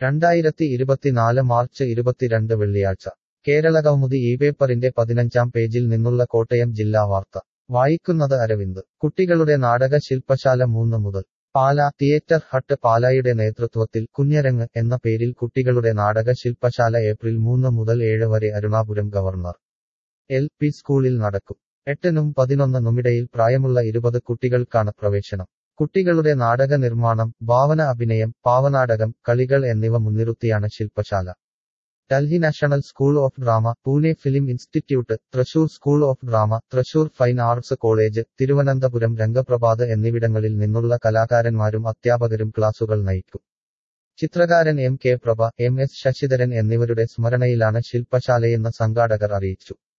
രണ്ടായിരത്തി ഇരുപത്തിനാല് മാർച്ച് ഇരുപത്തിരണ്ട് വെള്ളിയാഴ്ച കേരളകൗമുദി ഈ പേപ്പറിന്റെ പതിനഞ്ചാം പേജിൽ നിന്നുള്ള കോട്ടയം ജില്ലാ വാർത്ത വായിക്കുന്നത് അരവിന്ദ് കുട്ടികളുടെ നാടക ശില്പശാല മൂന്ന് മുതൽ പാല തിയേറ്റർ ഹട്ട് പാലായുടെ നേതൃത്വത്തിൽ കുഞ്ഞരങ്ങ് എന്ന പേരിൽ കുട്ടികളുടെ നാടക ശില്പശാല ഏപ്രിൽ മൂന്ന് മുതൽ ഏഴ് വരെ അരുണാപുരം ഗവർണർ എൽ പി സ്കൂളിൽ നടക്കും എട്ടിനും പതിനൊന്നിനുമിടയിൽ പ്രായമുള്ള ഇരുപത് കുട്ടികൾക്കാണ് പ്രവേശനം കുട്ടികളുടെ നാടക നിർമ്മാണം ഭാവന അഭിനയം പാവനാടകം കളികൾ എന്നിവ മുൻനിർത്തിയാണ് ശില്പശാല Delhi national school of drama Pune film institute Thrissur school of drama Thrissur fine arts college Thiruvananthapuram Rangaprabhath എന്നിവിടങ്ങളിൽ നിന്നുള്ള കലാകാരന്മാരും അധ്യാപകരും ക്ലാസുകൾ നയിക്കും ചിത്രകാരൻ M K Prabha M S Sasidharan എന്നിവരുടെ സ്മരണയിലാണ് ശില്പശാലയെന്ന് സംഘാടകർ അറിയിച്ചു